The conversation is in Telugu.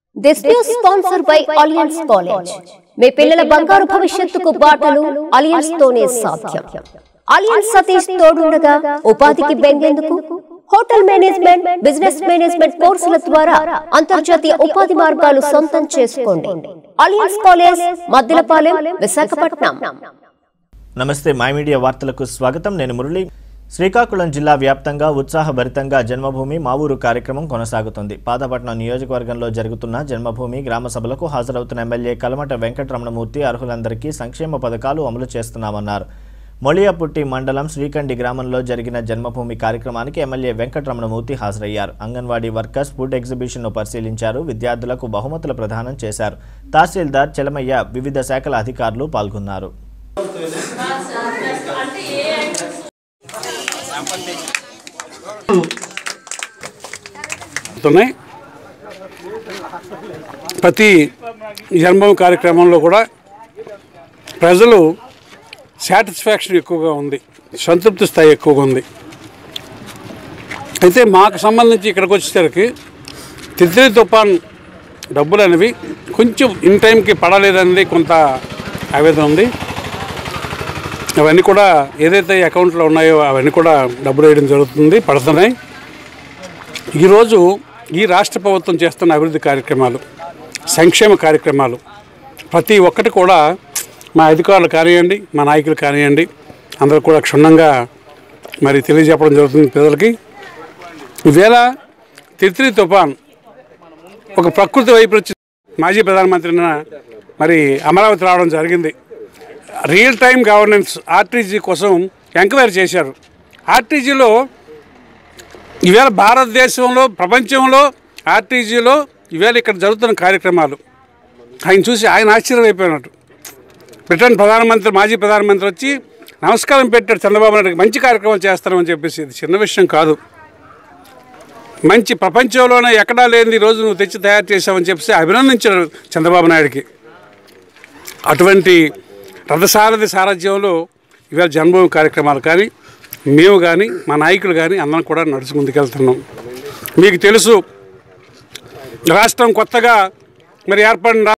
this news sponsor by Alliance college మీ పిల్లల బంగారు భవిష్యత్తుకు బాటలు అలియన్స్ తోనే సాధ్యం అలియన్స్ సతీష్ తోడుండగా ఉపాధికి బెంగేందుకు హోటల్ మేనేజ్మెంట్ బిజినెస్ మేనేజ్మెంట్ కోర్సుల ద్వారా అంతర్జాతీయ ఉపాధి మార్గాలు సొంతం చేసుకోండి అలియన్స్ కాలేజ్ మద్దిలపాలెం విశాఖపట్నం నమస్తే మై మీడియా వార్తలకు స్వాగతం నేను మురళి శ్రీకాకుళం జిల్లా వ్యాప్తంగా ఉత్సాహభరితంగా జన్మభూమి మా ఊరు కార్యక్రమం కొనసాగుతుంది పాతపట్నం నియోజకవర్గంలో జరుగుతున్న జన్మభూమి గ్రామ సభలకు హాజరవుతున్న ఎమ్మెల్యే కలమట వెంకటరమణమూర్తి అర్హులందరికీ సంక్షేమ పథకాలు అమలు చేస్తున్నామన్నారు మొళియాపుట్టి మండలం శ్రీకండి గ్రామంలో జరిగిన జన్మభూమి కార్యక్రమానికి ఎమ్మెల్యే వెంకటరమణమూర్తి హాజరయ్యారు అంగన్వాడీ వర్కర్స్ ఫుడ్ ఎగ్జిబిషన్ను పరిశీలించారు విద్యార్థులకు బహుమతుల ప్రదానం చేశారు తహసీల్దార్ చెలమయ్య వివిధ శాఖల అధికారులు పాల్గొన్నారు ఉన్నాయి ప్రతి జన్మం కార్యక్రమంలో కూడా ప్రజలు సాటిస్ఫాక్షన్ ఎక్కువగా ఉంది సంతృప్తి స్థాయి ఎక్కువగా ఉంది అయితే మాకు సంబంధించి ఇక్కడికి వచ్చేసరికి తిత్లీ తుఫాన్ డబ్బులు అనేవి కొంచెం ఇన్ టైంకి పడలేదనేది కొంత ఆవేదన ఉంది అవన్నీ కూడా ఏదైతే అకౌంట్లో ఉన్నాయో అవన్నీ కూడా డబ్బులు వేయడం జరుగుతుంది పడుతున్నాయి ఈరోజు ఈ రాష్ట్ర ప్రభుత్వం చేస్తున్న అభివృద్ధి కార్యక్రమాలు సంక్షేమ కార్యక్రమాలు ప్రతి ఒక్కటి కూడా మా అధికారులు కానివ్వండి మా నాయకులు కానివ్వండి అందరూ కూడా క్షుణ్ణంగా మరి తెలియజెప్పడం జరుగుతుంది ప్రజలకి ఈవేళ తిత్లీ తుఫాన్ ఒక ప్రకృతి వైపు నుంచి మాజీ ప్రధానమంత్రి నిన్న మరి అమరావతి రావడం జరిగింది రియల్ టైం గవర్నెన్స్ ఆర్టీజీ కోసం ఎంక్వైరీ చేశారు ఆర్టీజీలో ఈవేళ భారతదేశంలో ప్రపంచంలో ఆర్టీజీలో ఈవేళ ఇక్కడ జరుగుతున్న కార్యక్రమాలు ఆయన చూసి ఆయన ఆశ్చర్యమైపోయినట్టు బ్రిటన్ ప్రధానమంత్రి మాజీ ప్రధానమంత్రి వచ్చి నమస్కారం పెట్టాడు చంద్రబాబు నాయుడుకి మంచి కార్యక్రమం చేస్తారని చెప్పేసి ఇది చిన్న విషయం కాదు మంచి ప్రపంచంలోనే ఎక్కడా లేని ఈ రోజు నువ్వు తెచ్చి తయారు చేసావని చెప్పేసి అభినందించారు చంద్రబాబు నాయుడుకి అటువంటి రథసారథి సారథ్యంలో ఇవాళ జన్మభూమి కార్యక్రమాలు కానీ మేము కానీ మా నాయకులు కానీ అందరం కూడా నడుచు ముందుకెళ్తున్నాం మీకు తెలుసు రాష్ట్రం కొత్తగా మరి ఏర్పడిన రా-